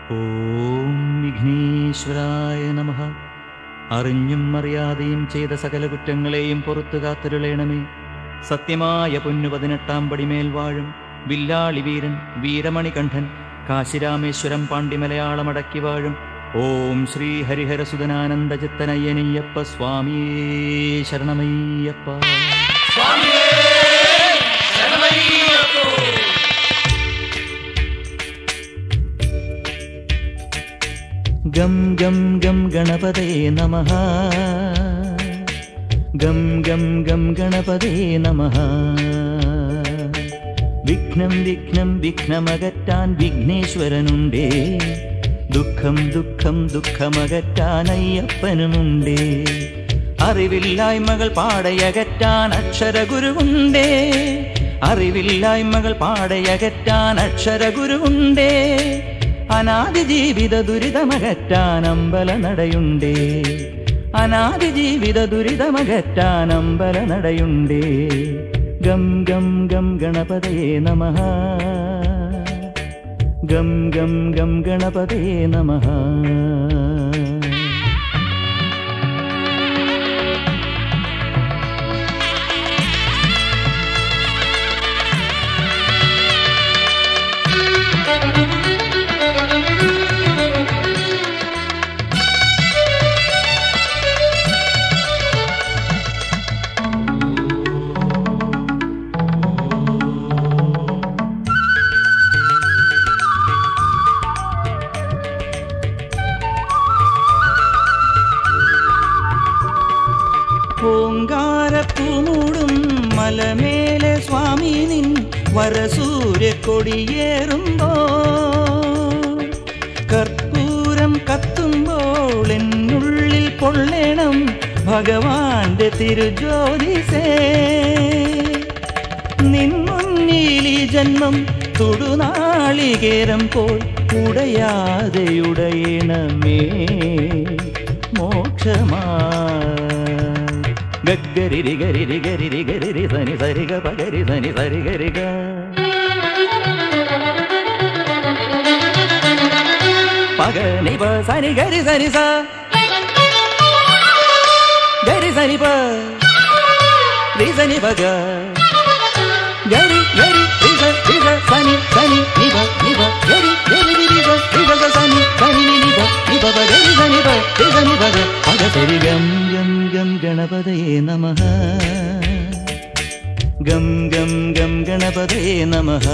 ഓം വിഘ്നേശ്വരായ നമ അറിഞ്ഞും അറിയാതെയും ചെയ്ത സകല കുറ്റങ്ങളെയും പുറത്തു കാത്തരുളേണമേ സത്യമായ പൊന്നു പതിനെട്ടാം പടിമേൽ വാഴും വില്ലാളി വീരൻ വീരമണികണ്ഠൻ കാശിരാമേശ്വരം പാണ്ഡിമലയാളമടക്കി വാഴും ഓം ശ്രീ ഹരിഹരസുതനാനന്ദ ചിത്തനയ്യനയ്യപ്പ സ്വാമിയേ ശരണമയ്യപ്പ ഗം ഗം ഗം ഗണപതേ നമ ഗം ഗം ഗം ഗണപതേ നമ വിഘ്നം വിഘ്നം വിഘ്നമകറ്റാൻ വിഘ്നേശ്വരനുണ്ടേ ദുഃഖം ദുഃഖം ദുഃഖമകറ്റാൻ അയ്യപ്പനുമുണ്ടേ അറിവില്ലായ്മകൾ പാടയകറ്റാൻ അക്ഷരഗുരുവുണ്ടേ അറിവില്ലായ്മകൾ പാടയകറ്റാൻ അക്ഷരഗുരുവുണ്ടേ അനാദി ജീവിത ദുരിതമകറ്റാൻ അമ്പല നടയുണ്ടേ അനാദി ജീവിത ദുരിതമകറ്റാൻ അമ്പല നടയുണ്ടേ ഗം ഗം ഗം ഗണപതയേ നമ ഗം ഗം ഗം ഗണപതയേ നമ പൂങ്കാരപ്പൂമൂടും മലമേലെ സ്വാമി നിൻ വരസൂര്യ കൊടിയേറുമ്പോ കർപ്പൂരം കത്തുമ്പോൾ എന്നുള്ളിൽ പൊള്ളേണം ഭഗവാന്റെ തിരുജ്യോതിസേ നിൻ മുന്നിൽ ഈ ജന്മം തുടുനാളികേരം പോൽ ഉടയാതെയുടയണമേ മോക്ഷമാ ഗരിരി ഗരിരി ഗരിരി ഗരിരി സനി സരിഗ പകരി സനി സരി ഗരിക പക നിപ സനി ഗരി സനി സ ഗരി സനി പ രി സനി പക ഗരി ഗരി രിസ രിസ സനി സനി നിപ നിപ ഗരി ഗരി രിസ രിസ സനി സനി നിപ നിപ പ ഗരി സനി പ രി സനി പക പക സരി ഗം ഗം ഗം ഗണപതയേ നമഃ ഗം ഗം ഗം ഗണപതയേ നമഃ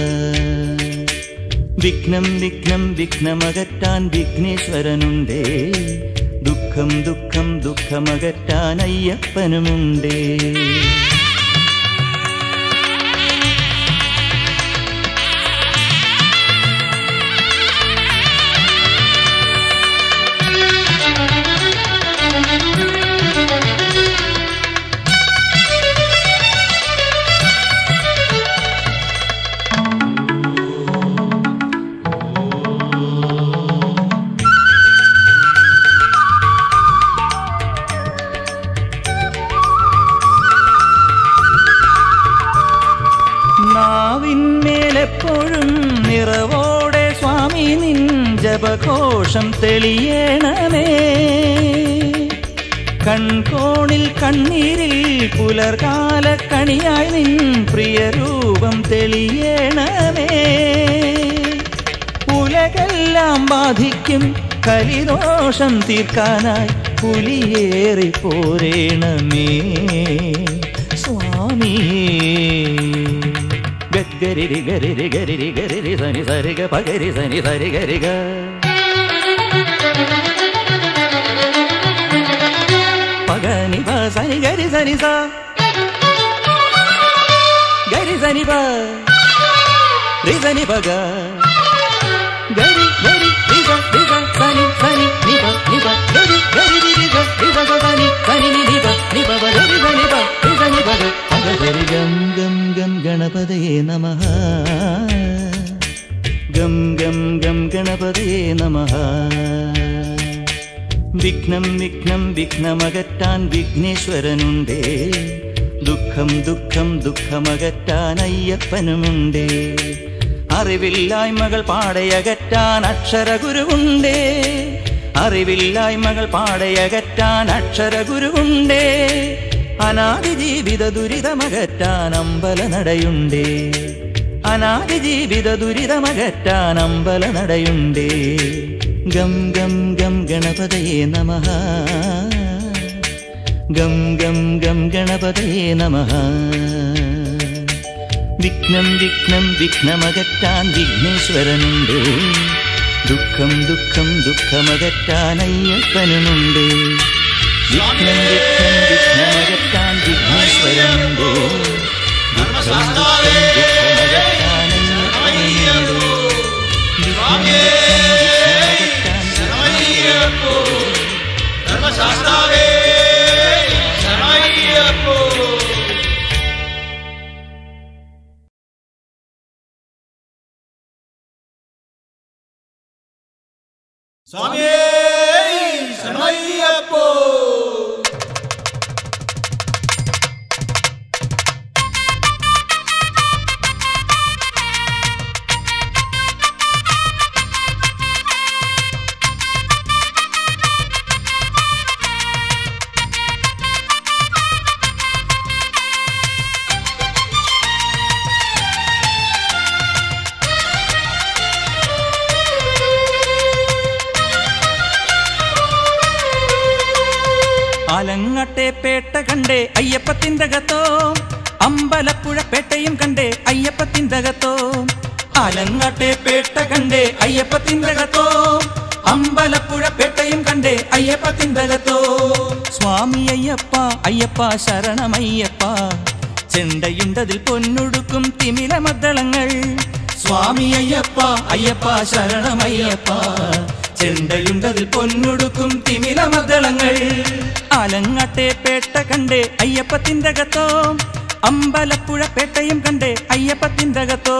വിഘ്നം വിഘ്നം വിഘ്നമകറ്റാൻ വിഘ്നേശ്വരനുണ്ടേ ദുഃഖം ദുഃഖം ദുഃഖമകറ്റാൻ അയ്യപ്പനുമുണ്ടേ നാവിന്മേലെപ്പോഴും നിറവോടെ സ്വാമി നിൻ ജപഘോഷം തെളിയണമേ കൺകോണിൽ കണ്ണീരിൽ പുലർകാല കണിയായി നിൻ പ്രിയരൂപം തെളിയണമേ ഉലകെല്ലാം ബാധിക്കും കലിദോഷം തീർക്കാനായി പുലിയേറി പോരേണമേ സ്വാമിയേ ഗരിരി ഗരിരി ഗരിരി ഗരിരി സനി സരിഗ പകരി സനി സരി ഗരിക പകനി പ സനി ഗരി സനി സ ഗരി സനി പ രി സനി പക ഗരി ഗരി രി സ രി സ സനി സനി നി പ നി പ ഗരി ഗരി രി രി സ രി സ സ സനി സനി നി നി പ നി പ പ ഗരി സനി പ രി സനി പക പക സരി ഗം ഗം ഗം ഗണപതയേ നമഃ ഗം ഗം ഗം ഗണപതയേ നമഃ വിഘ്നം വിഘ്നം വിഘ്നമകറ്റാൻ വിഘ്നേശ്വരനുണ്ടേ ദുഃഖം ദുഃഖം ദുഃഖമകറ്റാൻ അയ്യപ്പനുമുണ്ടേ അറിവില്ലായ്മകൾ പാടയകറ്റാൻ അക്ഷരഗുരുവുണ്ടേ അറിവില്ലായ്മകൾ പാടയകറ്റാൻ അക്ഷരഗുരുവുണ്ടേ അനാദി ജീവിത ദുരിതമകറ്റാൻ അമ്പല നടയുണ്ടേ അനാദി ജീവിത ദുരിതമകറ്റാൻ അമ്പല നടയുണ്ടേ ഗം ഗം ഗം ഗണപതയേ നമഃ ഗം ഗം ഗം ഗണപതയേ നമഃ വിഘ്നം വിഘ്നം വിഘ്നമകറ്റാൻ വിഘ്നേശ്വരനുണ്ട് ദുഃഖം ദുഃഖം ദുഃഖമകറ്റാൻ അയ്യപ്പനുമുണ്ട് വിഘ്നം വിഘ്നം വിഘ്നമകറ്റാൻ വിഘ്നേശ്വരനുണ്ട് ദുഃഖം ദുഃഖം ദുഃഖമകറ്റാൻ അയ്യപ്പനുമുണ്ട് വിഘ്നം വിഘ്നം വിഘ്നമകറ്റാൻ ധർമ്മശാസ്താവേ ശരണയ്യപ്പോ സ്വാമിയേ ശരണയ്യപ്പോ ആലങ്ങട്ടെ പേട്ട കണ്ടേ അയ്യപ്പത്തിൻ്റകത്തോ അമ്പലപ്പുഴ പേട്ടയും കണ്ടേ അയ്യപ്പത്തിൻ്റകത്തോ ആലങ്ങട്ടെ പേട്ട കണ്ടേ അയ്യപ്പത്തിൻ്റകത്തോ അമ്പലപ്പുഴ പേട്ടയും കണ്ടേ അയ്യപ്പത്തിൻ്റകത്തോ സ്വാമി അയ്യപ്പ അയ്യപ്പ ശരണമയ്യപ്പ ചെണ്ടയുണ്ടതിൽ പൊന്നൊടുക്കും തിമില മദ്ദളങ്ങൾ സ്വാമി അയ്യപ്പ അയ്യപ്പ ശരണമയ്യപ്പ ചെണ്ടയുണ്ടതിൽ പൊന്നൊടുക്കും തിമില മദ്ദളങ്ങൾ ആലങ്ങട്ടെ പേട്ട കണ്ടേ അയ്യപ്പത്തിൻ്റെ അകത്തോ അമ്പലപ്പുഴ പേട്ടയും കണ്ടേ അയ്യപ്പത്തിൻ്റെ അകത്തോ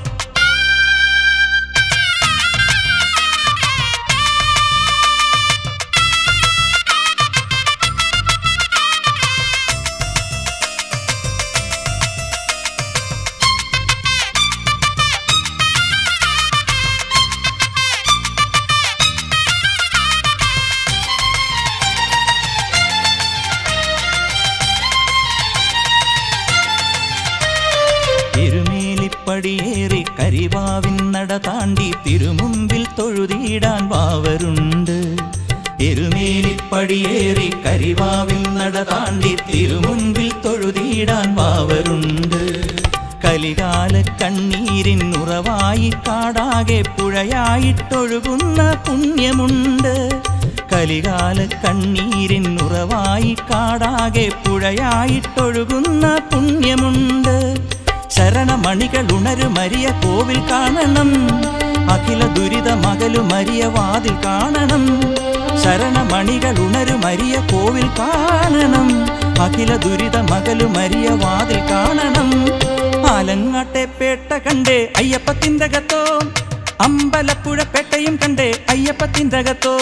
തിരുമേലിപ്പടിയേറി കരിവാവിൻ നട താണ്ടി തിരുമുമ്പിൽ തൊഴുതിയിടാൻ വാവരുണ്ട് എരുമേലിപ്പടിയേറി കരിവാവിൻ നട താണ്ടി തിരുമുമ്പിൽ തൊഴുതിയിടാൻ വാവരുണ്ട് കലികാല കണ്ണീരിൻ ഉറവായി കാടാകെ പുഴയായിട്ടൊഴുകുന്ന പുണ്യമുണ്ട് കലികാല കണ്ണീരിൻ ഉറവായി കാടാകെ പുഴയായിട്ടൊഴുകുന്ന പുണ്യമുണ്ട് ശരണമണികൾ ഉണരുമരിയ കോവിൽ കാണണം അഖില ദുരിത മകലു മരിയ വാതിൽ കാണണം ശരണമണികൾ ഉണരുമരിയ കോവിൽ കാണണം അഖില ദുരിത മകലു മരിയ വാതിൽ കാണണം ആലങ്ങാട്ടെ പേട്ട കണ്ടേ അയ്യപ്പത്തിൻ്റെ അകത്തോ അമ്പലപ്പുഴ പേട്ടയും കണ്ടേ അയ്യപ്പത്തിൻ്റെ അകത്തോ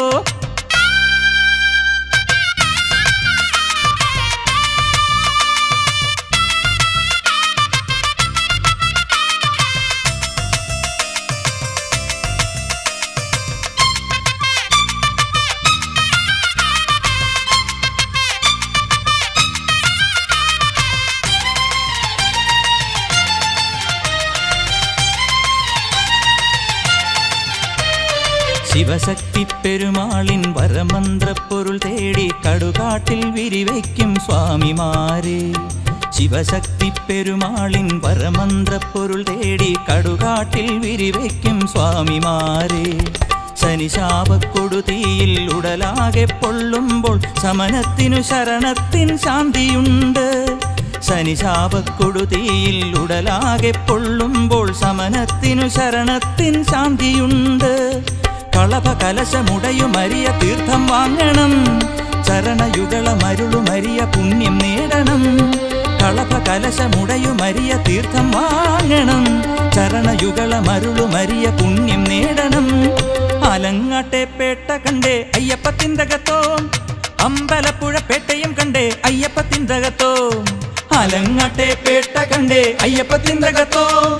ശിവശക്തി പെരുമാളിൻ വരമന്ത്രപ്പൊരുൾ തേടി കടുകാട്ടിൽ വിരിവയ്ക്കും സ്വാമിമാരെ ശിവശക്തി പെരുമാളിൻ വരമന്ത്രപ്പൊരുൾ തേടി കടുകാട്ടിൽ വിരിവയ്ക്കും സ്വാമിമാരെ ശനിശാപക്കൊടുതീയിൽ ഉടലാകെ പൊള്ളുമ്പോൾ ശമനത്തിനു ശരണത്തിൻ ശാന്തിയുണ്ട് ശനിശാപക്കൊടുതീയിൽ ഉടലാകെ പൊള്ളുമ്പോൾ ശമനത്തിനു ശരണത്തിൻ ശാന്തിയുണ്ട് കളഭ കലശമുടയുമരിയ തീർത്ഥം വാങ്ങണം ചരണയുഗള മരുളുമരിയ പുണ്യം നേടണം കളഭ കലശമുടയുമരിയ തീർത്ഥം വാങ്ങണം ചരണയുഗള മരുളുമരിയ പുണ്യം നേടണം ആലങ്ങാട്ടെ പേട്ട കണ്ടേ അയ്യപ്പത്തിൻ്റെ അകത്തോ അമ്പലപ്പുഴ പേട്ടയും കണ്ടേ അയ്യപ്പത്തിൻ്റെ അകത്തോ ആലങ്ങാട്ടെ പേട്ട കണ്ടേ അയ്യപ്പത്തിൻ്റെ അകത്തോ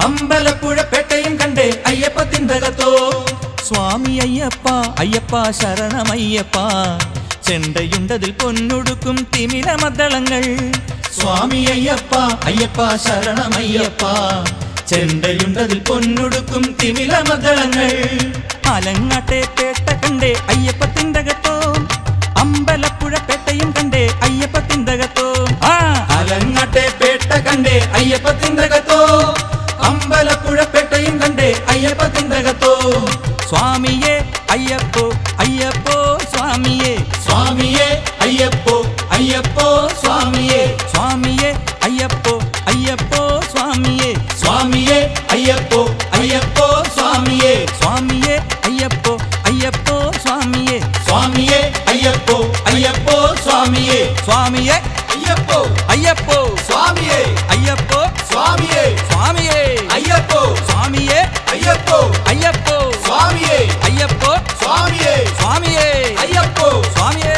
അമ്പലപ്പുഴപ്പേട്ടയും കണ്ടേ അയ്യപ്പ തിന്തകത്തോ സ്വാമി അയ്യപ്പ അയ്യപ്പ ശരണമയ്യപ്പ ചെണ്ടയുണ്ടതിൽ പൊന്നൊടുക്കും തിമിര മദ്ദളങ്ങൾ സ്വാമി അയ്യപ്പ അയ്യപ്പ ശരണമയ്യപ്പ ചെണ്ടയുണ്ടതിൽ പൊന്നൊടുക്കും തിമിര മദ്ദളങ്ങൾ അലങ്ങാട്ടെ പേട്ട കണ്ടേ അയ്യപ്പ തിന്തകത്തോ അമ്പലപ്പുഴ പേട്ടയും കണ്ടേ അയ്യപ്പ തിന്തകത്തോ ആ അലങ്ങാട്ടെ പേട്ട കണ്ടേ അയ്യപ്പ തിന്തകത്തോ അമ്പലപ്പുഴ പേട്ടയും കണ്ടേ അയ്യപ്പ തിന്തകത്തോ സ്വാമിയെ അയ്യപ്പോ അയ്യപ്പോ സ്വാമിയെ സ്വാമിയെ അയ്യപ്പോ അയ്യപ്പോ സ്വാമിയെ സ്വാമിയെ അയ്യപ്പോ അയ്യപ്പോ സ്വാമിയെ സ്വാമിയെ അയ്യപ്പോ അയ്യപ്പോ സ്വാമിയെ സ്വാമിയെ അയ്യപ്പോ അയ്യപ്പോ സ്വാമിയെ സ്വാമിയെ അയ്യപ്പോ അയ്യപ്പോ സ്വാമിയെ സ്വാമിയെ അയ്യപ്പോ അയ്യപ്പോ സ്വാമിയേ അയ്യപ്പോ സ്വാമിയേ സ്വാമിയെ അയ്യപ്പോ സ്വാമിയെ അയ്യപ്പോ അയ്യപ്പോ സ്വാമിയേ അയ്യപ്പോ സ്വാമിയേ സ്വാമിയെ അയ്യപ്പോ സ്വാമിയെ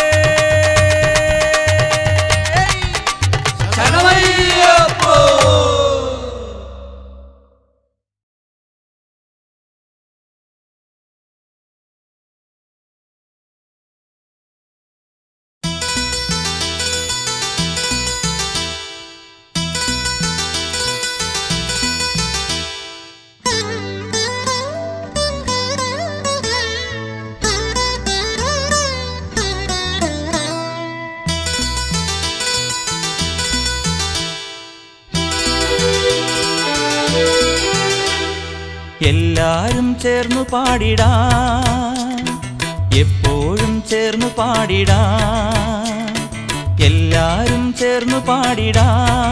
ശരണമയ്യപ്പോ എല്ലാരും ചേർന്നു പാടിടാ എപ്പോഴും ചേർന്നു പാടിടാ എല്ലാരും ചേർന്നു പാടിടാ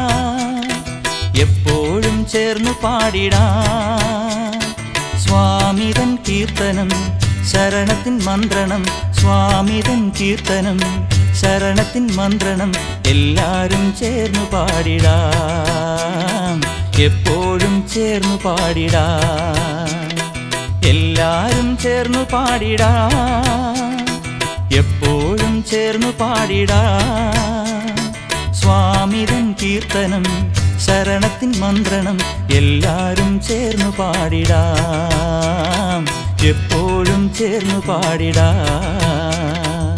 എപ്പോഴും ചേർന്നു പാടിടാ സ്വാമിതൻ കീർത്തനം ശരണത്തിൻ മന്ത്രണം സ്വാമിതൻ കീർത്തനം ശരണത്തിൻ മന്ത്രണം എല്ലാരും ചേർന്നു പാടിടാം എപ്പോഴും ചേർന്നു പാടിടാം എല്ലാരും ചേർന്നു പാടിടാം എപ്പോഴും ചേർന്നു പാടിടാം സ്വാമിതൻ കീർത്തനം ശരണത്തിൻ മന്ത്രണം എല്ലാരും ചേർന്നു പാടിടാം എപ്പോഴും ചേർന്നു പാടിടാം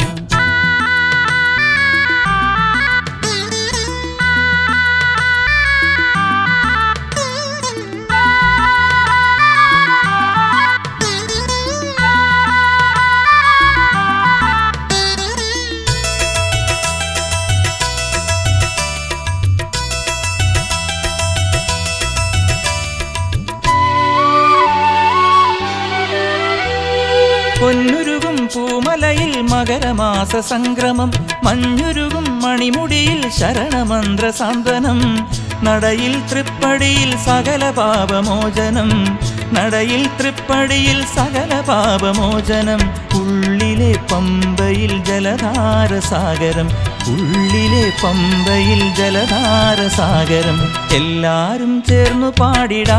പൊന്നുരുകും പൂമലയിൽ മകരമാസ സംക്രമം മഞ്ഞുരുകും മണിമുടിയിൽ ശരണമന്ത്ര സാന്ത്വനം നടയിൽ തൃപ്പടിയിൽ സകല പാപമോചനം നടയിൽ തൃപ്പടിയിൽ സകല പാപമോചനം ഉള്ളിലെ പമ്പയിൽ ജലധാര സാഗരം ഉള്ളിലെ പമ്പയിൽ ജലധാര സാഗരം എല്ലാരും ചേർന്നു പാടിടാ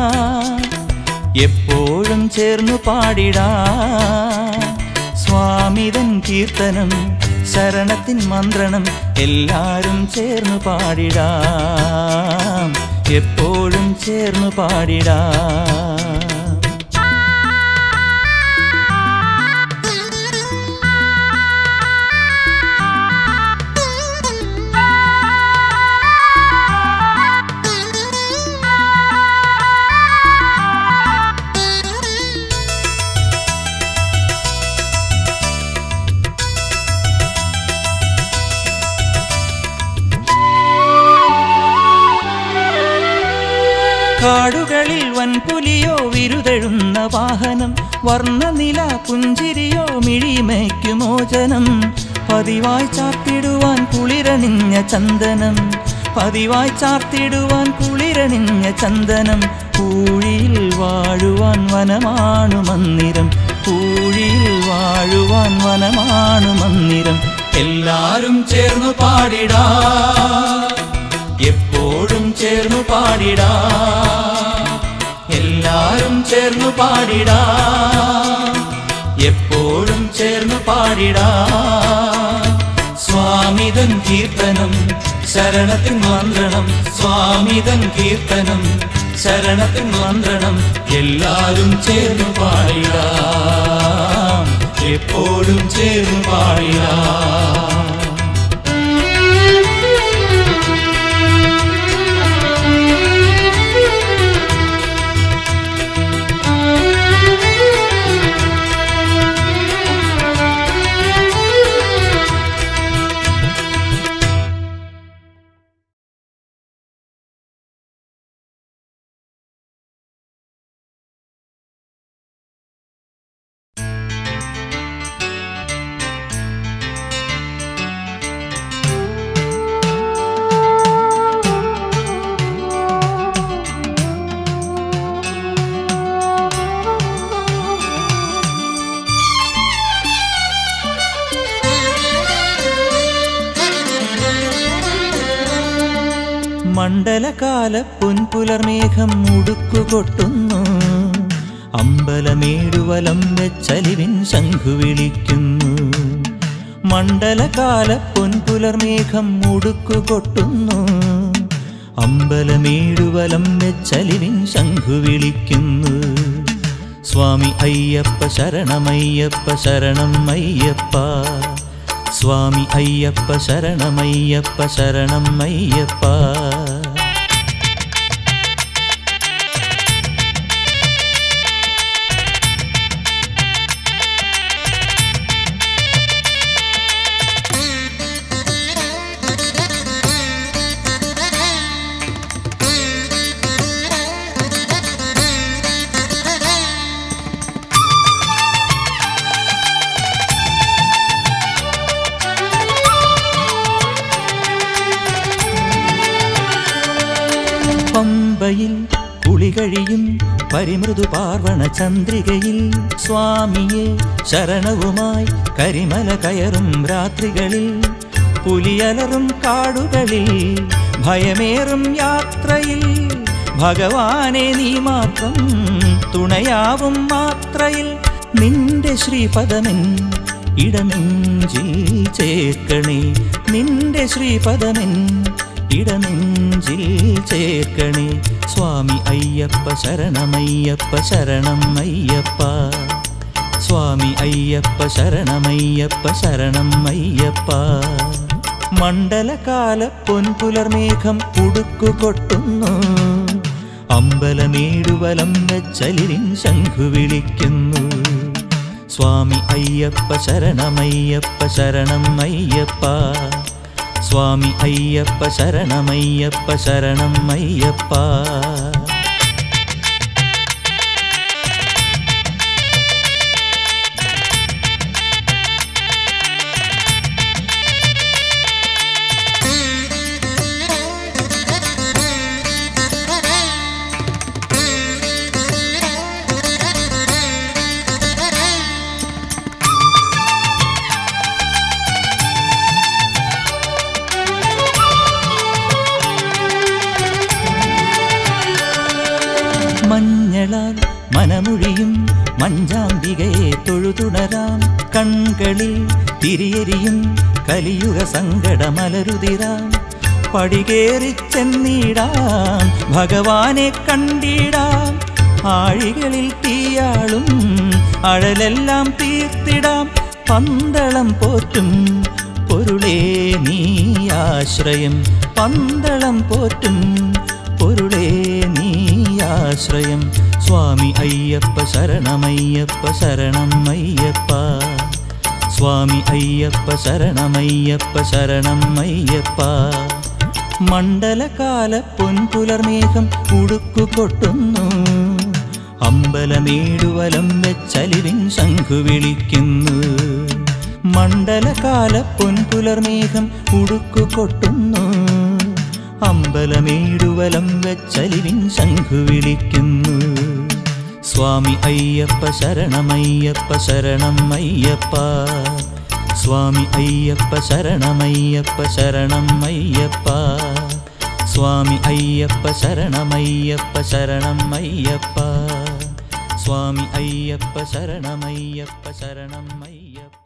എപ്പോഴും ചേർന്നു പാടിടാ സ്വാമിതൻ കീർത്തനം ശരണത്തിൻ മന്ത്രണം എല്ലാരും ചേർന്നു പാടിടാം എപ്പോഴും ചേർന്നു പാടിടാം കാടുകളിൽ വൻപുലിയോ വിരുതെഴുന്ന വാഹനം വർണ്ണനില പുഞ്ചിരിയോ മിഴിമയ്ക്കു മോചനം പതിവായി ചാർത്തിടുവാൻ കുളിരണിഞ്ഞ ചന്ദനം പതിവായി ചാർത്തിടുവാൻ കുളിരണിഞ്ഞ ചന്ദനം പൂഴിയിൽ വാഴുവാൻ വനമാണു മന്ദിരം പൂഴിയിൽ വാഴുവാൻ വനമാണു മന്ദിരം എല്ലാരും ചേർന്നു പാടിടാ എപ്പോഴും ചേർന്നു പാടിടാ എല്ലാരും ചേർന്നു പാടിടാ എപ്പോഴും ചേർന്നു പാടിടാ സ്വാമിതൻ കീർത്തനം ശരണത്തിൻ മന്ത്രണം സ്വാമിതൻ കീർത്തനം ശരണത്തിൻ മന്ത്രണം എല്ലാരും ചേർന്നു പാടിടാം എപ്പോഴും ചേർന്നു പാടിടാം മണ്ഡലകാല പൊൻപുലർമേഘം മുടുക്കുകൊട്ടുന്നു അമ്പലമേടുവലം വെച്ചലിവിൻ ശംഖു വിളിക്കുന്നു മണ്ഡലകാല പൊൻപുലർമേഘം മുടുക്കുകൊട്ടുന്നു അമ്പലമേടുവലം വെച്ചലിവിൻ ശംഖു വിളിക്കുന്നു സ്വാമി അയ്യപ്പ ശരണമയ്യപ്പ ശരണം അയ്യപ്പ സ്വാമി അയ്യപ്പ ശരണമയ്യപ്പ ശരണം അയ്യപ്പ പമ്പയിൽ കുളികഴിയും പരിമൃദു പാർവണ ചന്ദ്രികയിൽ സ്വാമിയെ ശരണവുമായി കരിമല കയറും രാത്രികളിൽ പുലിയലറും കാടുകളിൽ ഭയമേറും യാത്രയിൽ ഭഗവാനെ നീ മാത്രം തുണയാവും മാത്രയിൽ നിന്റെ ശ്രീപദമെൻ ഇടനെഞ്ചിൽ ചേർക്കണേ നിന്റെ ശ്രീപദമെൻ ഇടനെഞ്ചിൽ ചേർക്കണേ സ്വാമി അയ്യപ്പ ശരണമയ്യപ്പ ശരണം അയ്യപ്പ സ്വാമി അയ്യപ്പ ശരണമയ്യപ്പ ശരണം അയ്യപ്പ മണ്ഡലകാല പൊൻപുലർമേഘം ഉടുക്കു കൊട്ടുന്നു അമ്പലമേടുവലം വെച്ചലിരിൻ ശംഖു വിളിക്കുന്നു സ്വാമി അയ്യപ്പ ശരണമയ്യപ്പ ശരണം അയ്യപ്പ സ്വാമി അയ്യപ്പ ശരണമയ്യപ്പ ശരണം അയ്യപ്പ മഞ്ഞളാൽ മനമൊഴിയും മഞ്ചാമ്പികയെ തൊഴുതുണരാം കൺകളിൽ തിരിയെരിയും കലിയുഗ സങ്കടമലരുതിരാം പടികേറി ചെന്നിടാം ഭഗവാനെ കണ്ടിടാം ആഴികളിൽ തീയാളും അഴലെല്ലാം തീർത്തിടാം പന്തളം പോറ്റും പൊരുളേ നീ ആശ്രയം പന്തളം പോറ്റും പൊരുളേ നീ ആശ്രയം സ്വാമി അയ്യപ്പ ശരണമയ്യപ്പ ശരണം അയ്യപ്പ സ്വാമി അയ്യപ്പ ശരണമയ്യപ്പ ശരണം അയ്യപ്പ മണ്ഡലകാല പൊൻപുലർമേഘം ഉടുക്കു കൊട്ടുന്നു അമ്പലമേടുവലം വെച്ചലിവിൻ ശംഖു വിളിക്കുന്നു മണ്ഡലകാല പൊൻപുലർമേഘം ഉടുക്കു കൊട്ടുന്നു അമ്പലമേടുവലം വെച്ചലിവിൻ ശംഖു വിളിക്കുന്നു സ്വാമി അയ്യപ്പ ശരണമയ്യപ്പ ശരണം അയ്യപ്പ സ്വാമി അയ്യപ്പ ശരണമയ്യപ്പ ശരണം അയ്യപ്പ സ്വാമി അയ്യപ്പ ശരണമയ്യപ്പ ശരണം അയ്യപ്പ സ്വാമി അയ്യപ്പ ശരണമയ്യപ്പ ശരണം അയ്യപ്പ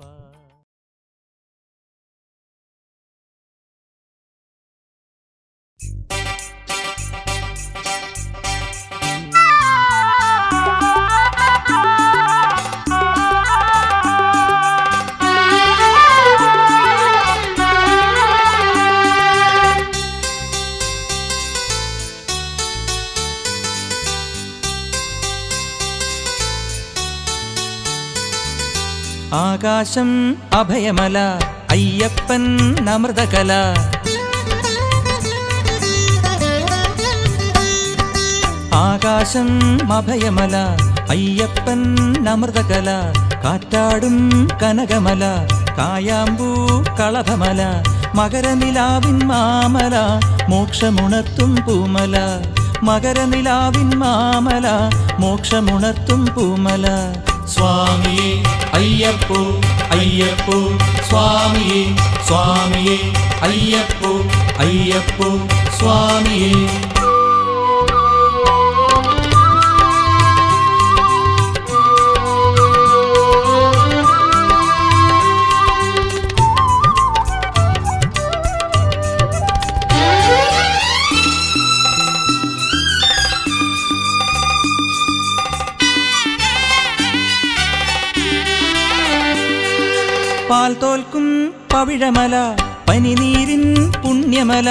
ആകാശം അഭയമല അയ്യപ്പൻ അമൃതകല ആകാശം അഭയമല അയ്യപ്പൻ അമൃതകല കാറ്റാടും കനകമല കായാമ്പൂ കളഭമല മകരനിലാവിൻ മാമല മോക്ഷമുണർത്തും പൂമല മകരനിലാവിൻ മാമല മോക്ഷമുണർത്തും പൂമല സ്വാമിയേ അയ്യപ്പോ അയ്യപ്പോ സ്വാമിയേ സ്വാമിയേ അയ്യപ്പോ അയ്യപ്പോ സ്വാമിയേ പാൽ തോൽക്കും പവിഴമല പനിനീരിൻ പുണ്യമല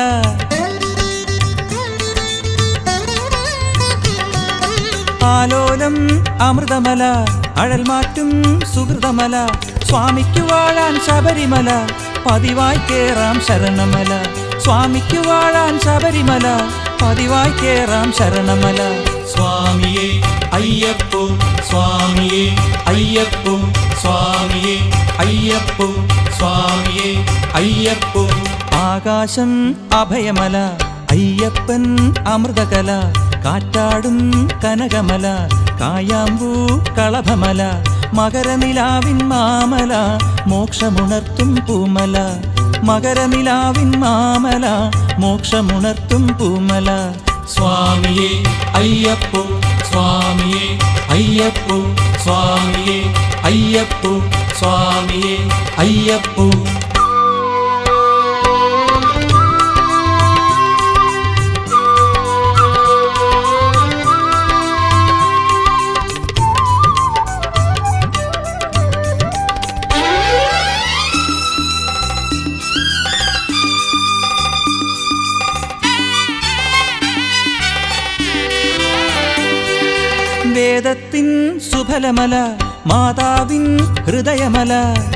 ആലോലം അമൃതമല അഴൽ മാറ്റും സുഹൃതമല സ്വാമിക്ക് വാഴാൻ ശബരിമല പതിവായി കേറാം ശരണമല സ്വാമിക്ക് വാഴാൻ ശബരിമല പതിവായി കേറാം ശരണമല സ്വാമിയേ അയ്യപ്പോ സ്വാമിയേ അയ്യപ്പോ സ്വാമിയേ അയ്യപ്പോ സ്വാമിയേ അയ്യപ്പോ ആകാശം അഭയമല അയ്യപ്പൻ അമൃതകല കാറ്റാടും കനകമല കായാമ്പൂ കളഭമല മകരനിലാവിൻ മാമല മോക്ഷമുണർത്തും പൂമല മകരനിലാവിൻ മാമല മോക്ഷമുണർത്തും പൂമല സ്വാമിയേ അയ്യപ്പോ സ്വാമിയേ അയ്യപ്പോ സ്വാമിയേ അയ്യപ്പോ സ്വാമിയേ അയ്യപ്പോ വേദത്തിൻ സുഫലമല മാതാവിൻ ഹൃദയമല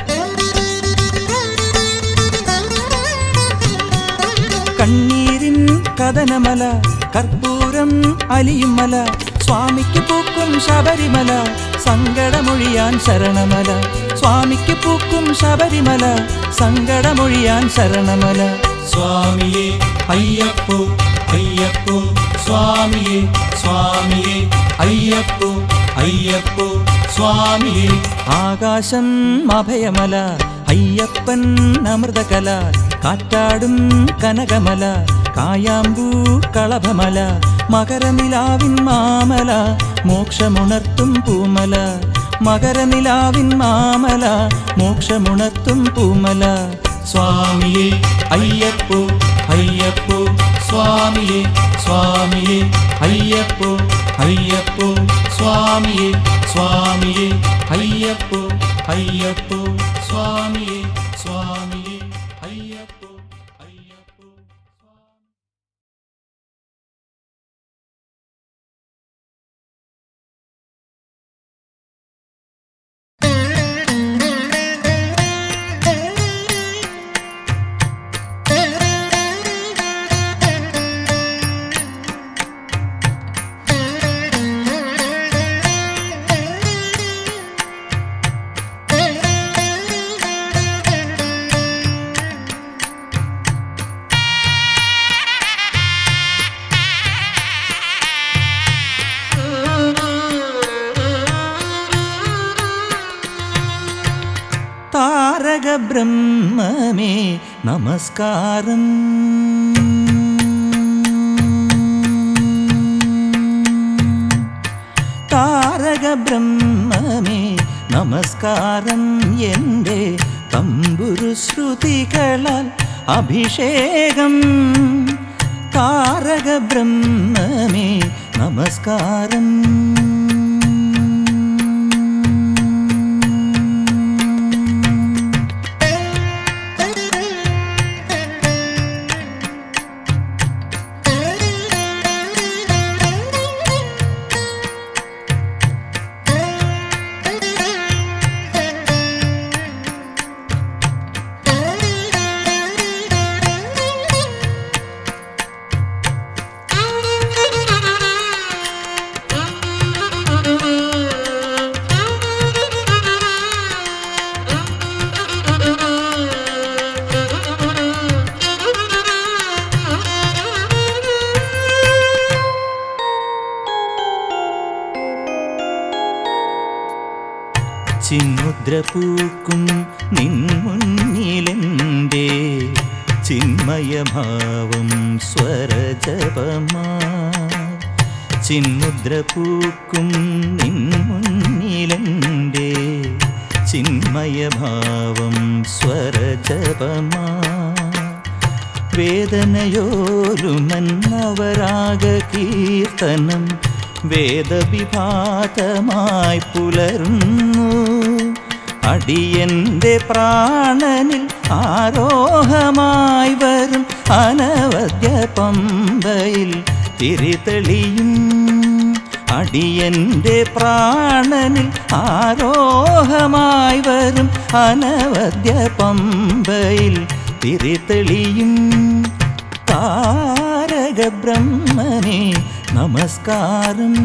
കണ്ണീരിൻ കഥനമല കർപ്പൂരം അലിയുമല സ്വാമിക്ക് പൂക്കും ശബരിമല സങ്കടമൊഴിയാൻ ശരണമല സ്വാമിക്ക് പൂക്കും ശബരിമല സങ്കടമൊഴിയാൻ ശരണമല സ്വാമിയേ അയ്യപ്പോ അയ്യപ്പോ സ്വാമിയേ സ്വാമിയേ അയ്യപ്പോ അയ്യപ്പോ സ്വാമിയേ ആകാശം അഭയമല അയ്യപ്പൻ അമൃതകല കാറ്റാടും കനകമല കായാമ്പൂ കളഭമല മകരനിലാവിൻ മാമല മോക്ഷമുണർത്തും പൂമല മകരനിലാവിൻ മാമല മോക്ഷമുണർത്തും പൂമല സ്വാമിയേ അയ്യപ്പോ അയ്യപ്പോ സ്വാമിയേ സ്വാമിയേ അയ്യപ്പോ അയ്യപ്പോ സ്വാമിയേ സ്വാമിയേ അയ്യപ്പോ അയ്യപ്പോ സ്വാമിയേ സ്വാമിയേ അയ്യപ്പോ അയ്യപ്പോ സ്വാമി താരക ബ്രഹ്മമേ നമസ്കാരം താരക ബ്രഹ്മമേ നമസ്കാരം എൻ്റെ തമ്പുരു ശ്രുതികളാൽ അഭിഷേകം താരക ബ്രഹ്മമേ നമസ്കാരം ചിന്മുദ്ര പൂക്കും നിൻ മുന്നിലെൻ്റെ ചിന്മയഭാവം സ്വരജപമാ ചിന്മുദ്ര പൂക്കും നിൻ മുന്നിലെൻ്റെ ചിന്മയഭാവം സ്വരജപമാ വേദനയോരുമന്നവരാഗ കീർത്തനം വേദവിഭാതമായി പുലർന്നു അടിയന്റെ പ്രാണനിൽ ആരോഹമായി വരും അനവദ്യ പമ്പയിൽ തിരിതെളിയും അടിയന്റെ പ്രാണനിൽ ആരോഹമായി വരും അനവദ്യ പമ്പയിൽ തിരിതെളിയും താരക ബ്രഹ്മനെ നമസ്കാരം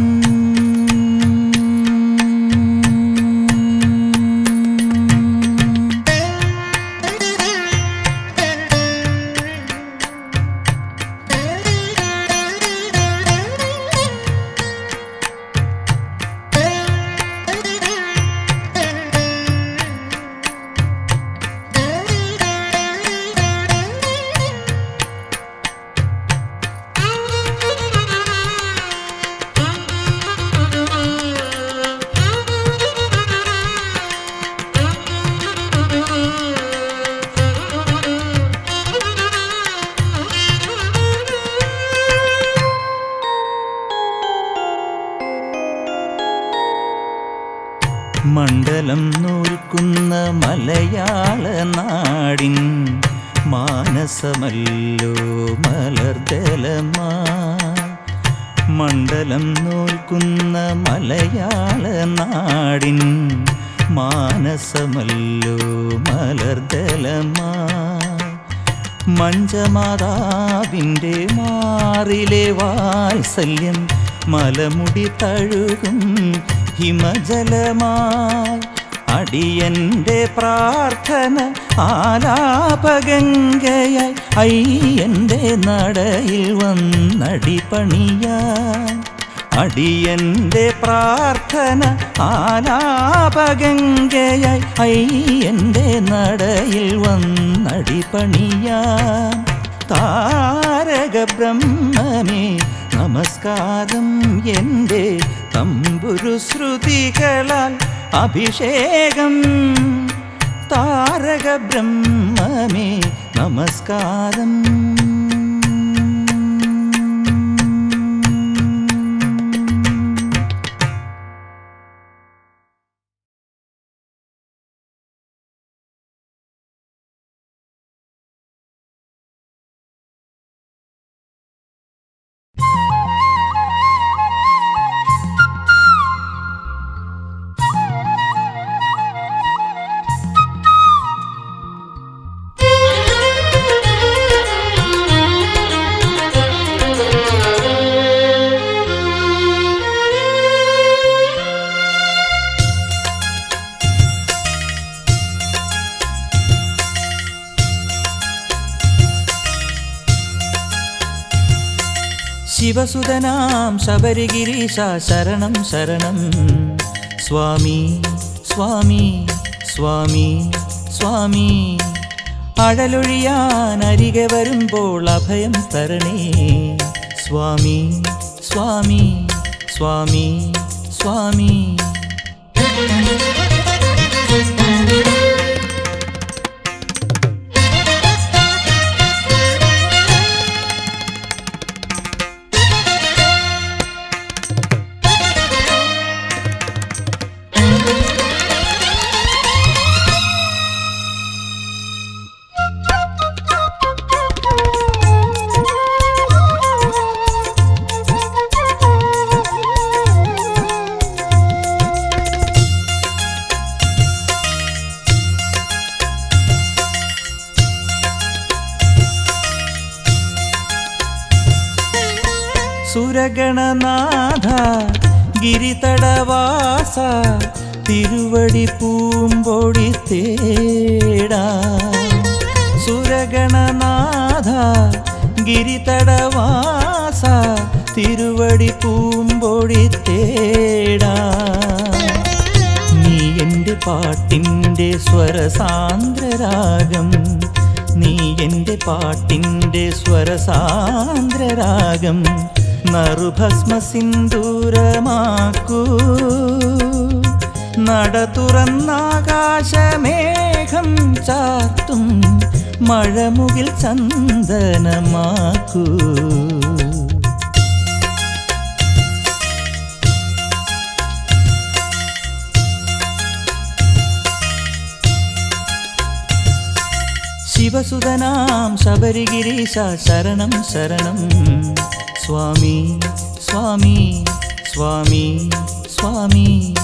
മണ്ഡലം നൂൽക്കുന്ന മലയാള നാടിൻ മാനസമല്ലോ മലർദലമാ മണ്ഡലം നൂൽക്കുന്ന മലയാള നാടിൻ മാനസമല്ലോ മലർദലമാ മഞ്ചമാതാവിൻ്റെ മാറിലെ വാത്സല്യം മലമുടി തഴുകും ഹിമജലമായി അടിയന്റെ പ്രാർത്ഥന ആലാപഗംഗയായി അയ്യന്റെ നടയിൽ വന്നടി പണിയാൻ അടിയന്റെ പ്രാർത്ഥന ആലാപഗംഗയായി അയ്യന്റെ നടയിൽ വന്നടി പണിയാൻ താരക ബ്രഹ്മമേ നമസ്കാരം എൻ്റെ തമ്പുരു ശ്രുതികളാൽ അഭിഷേകം താരക ബ്രഹ്മമേ നമസ്കാരം ശിവസുതനാം ശബരിഗിരീശ ശരണം ശരണം സ്വാമി സ്വാമി സ്വാമി സ്വാമി അഴലൊഴിയാൻ അരികെ വരുമ്പോൾ അഭയം തരണേ സ്വാമി സ്വാമി സ്വാമി സ്വാമി സുരഗണനാഥ ഗിരിതടവാസ തിരുവടി പൂമ്പൊടി തേടാ സുരഗണനാഥ ഗിരിതടവാസ തിരുവടി പൂമ്പൊടി തേടാ നീ എൻ്റെ പാട്ടിൻ്റെ സ്വരസാന്ദ്രരാഗം നീ എൻ്റെ പാട്ടിൻ്റെ സ്വരസാന്ദ്രരാഗം നറുഭസ്മ സിന്ദൂരമാക്കൂ നട തുറന്നാകാശമേഘം ചാർത്തും മഴമുകിൽ ചന്ദനമാക്കൂ ശിവസുതനാം ശബരിഗിരീശ ശരണം ശരണം സ്വാമി സ്വാമി സ്വാമി സ്വാമി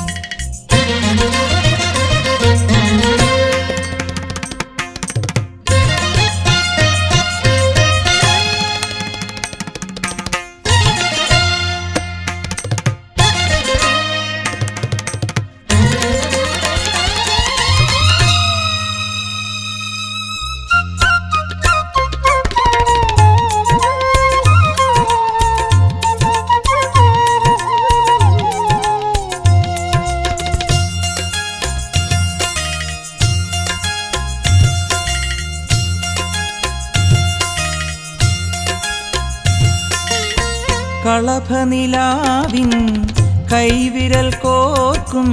കളഭനിലാവിൻ കൈവിരൽ കോർക്കും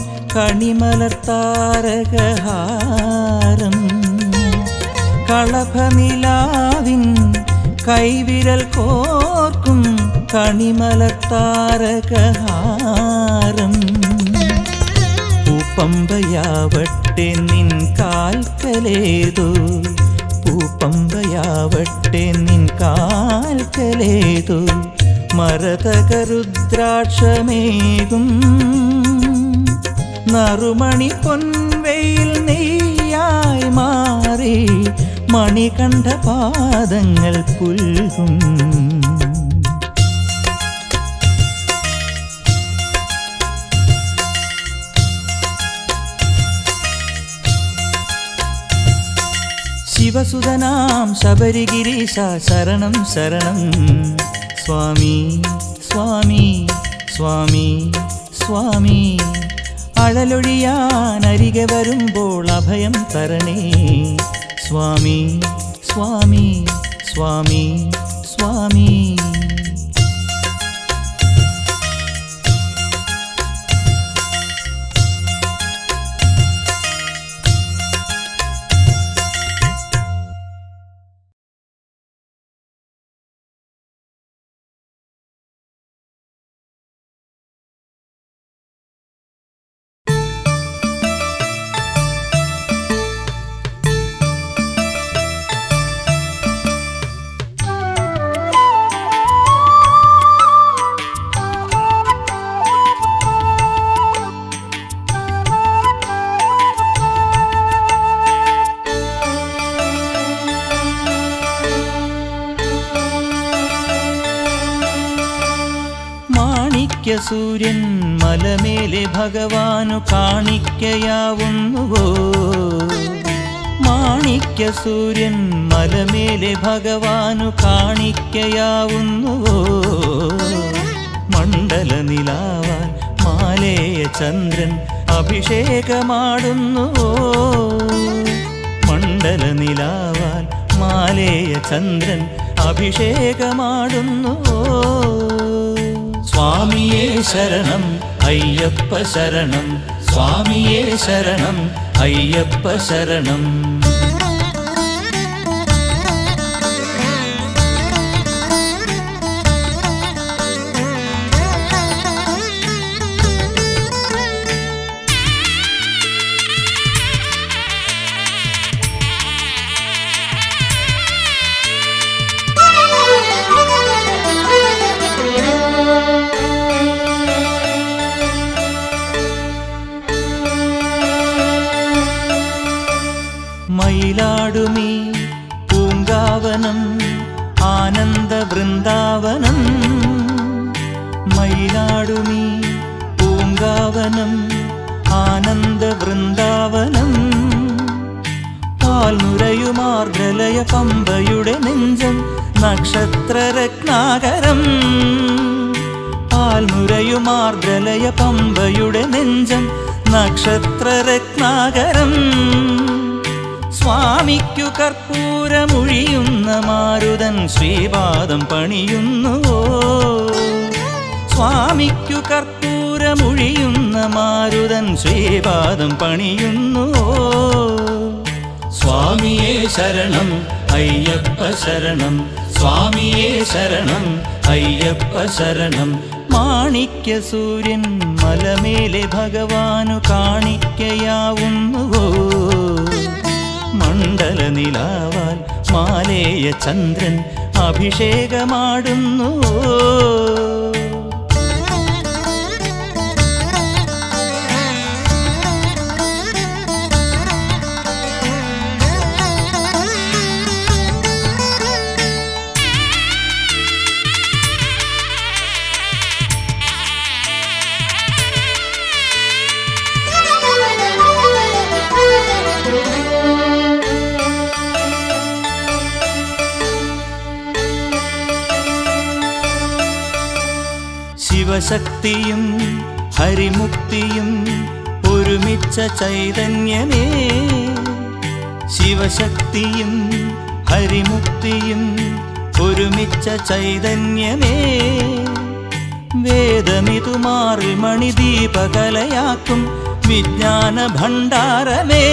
കണിമലത്താരകഹാരം കളഭനിലാവിൻ കൈവിരൽ കോർക്കും കണിമലത്താരകഹാരം പൂപ്പമ്പയാവട്ടെ നിൻ കാൽക്കലേതോ പൂപ്പമ്പയാവട്ടെ നിൻ കാൽക്കലേതോ മരതകരുദ്രാക്ഷമേകും നറുമണി പൊൻവെയിൽ നെയ്യായി മാറി മണികണ്ഠ പാദങ്ങൾ പുൽകും ശിവസുതനാം ശബരിഗിരീശ ശരണം ശരണം സ്വാമി സ്വാമി സ്വാമി സ്വാമി അഴലൊഴിയാൻ അരികെ വരുമ്പോൾ അഭയം തരണേ സ്വാമി സ്വാമി സ്വാമി സ്വാമി മാണിക്യ സൂര്യൻ മലമേലെ ഭഗവാനു കാണിക്കയാവുന്നുവോ മാണിക്യ സൂര്യൻ മലമേലെ ഭഗവാനു കാണിക്കയാവുന്നുവോ മണ്ഡല നിലാവാൻ മാലേയ ചന്ദ്രൻ അഭിഷേകമാടുന്നുവോ മണ്ഡല നിലാവാൻ മാലേയ ചന്ദ്രൻ അഭിഷേകമാടുന്നുവോ സ്വാമിയേ ശരണം അയ്യപ്പ ശരണം സ്വാമിയേ ശരണം അയ്യപ്പ ശരണം മയിലാടുമീ പൂങ്കാവനം ആനന്ദ വൃന്ദാവനം മയിലാടുമീ പൂങ്കാവനം ആനന്ദ വൃന്ദാവനം പാൽനുരയുമാർദ്രലയ പമ്പയുടെ നെഞ്ചം നക്ഷത്രരത്നാകരം പാൽനുരയുമാർദ്രലയ പമ്പയുടെ നെഞ്ചം നക്ഷത്രരത്നാകരം സ്വാമിക്കു കർപ്പൂരമൊഴിയുന്ന മാരുതൻ ശ്രീപാദം പണിയുന്നുവോ സ്വാമിക്കു കർപ്പൂരമൊഴിയുന്ന മാരുതൻ ശ്രീപാദം പണിയുന്നുവോ സ്വാമിയേ ശരണം അയ്യപ്പ ശരണം സ്വാമിയേ ശരണം അയ്യപ്പ ശരണം മാണിക്യ സൂര്യൻ മലമേലെ ഭഗവാനു കാണിക്കയാവുന്നുവോ മണ്ഡല നിലാവാൽ മാലേയ ചന്ദ്രൻ അഭിഷേകമാടുന്നുവോ ശിവശക്തിയും ഹരിമുക്തിയും ഒരുമിച്ച ചൈതന്യമേ ശിവശക്തിയും ഹരിമുക്തിയും ഒരുമിച്ച ചൈതന്യമേ വേദമിതു മാറി മണിദീപകലയാക്കും വിജ്ഞാന ഭണ്ഡാരമേ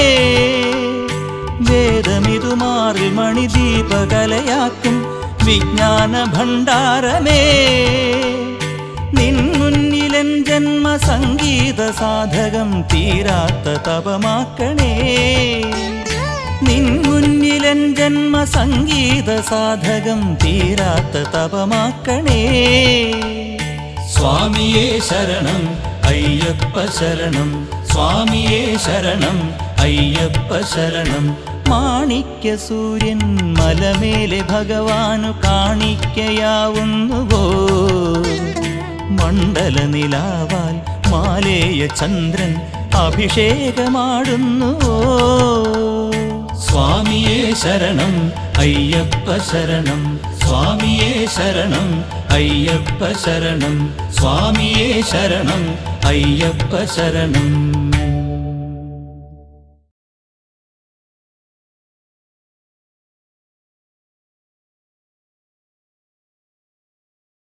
വേദമിതു മാറി മണിദീപകലയാക്കും വിജ്ഞാന ഭണ്ഡാരമേ നിൻ മുന്നിലൻ ജന്മ സംഗീത സാധകം തീരാത്ത തപമാക്കണേ നിൻ മുന്നിലൻ ജന്മ സംഗീത സാധകം തീരാത്ത തപമാക്കണേ സ്വാമിയേ ശരണം അയ്യപ്പ ശരണം സ്വാമിയേ ശരണം അയ്യപ്പ ശരണം മാണിക്യ സൂര്യൻ മലമേലെ ഭഗവാനു കാണിക്കയാവുന്നുവോ മണ്ഡല നിലാവാൽ മാലേയ ചന്ദ്രൻ അഭിഷേകമാടുന്നുവോ സ്വാമിയേ ശരണം അയ്യപ്പ ശരണം സ്വാമിയേ ശരണം അയ്യപ്പ ശരണം സ്വാമിയേ ശരണം അയ്യപ്പ ശരണം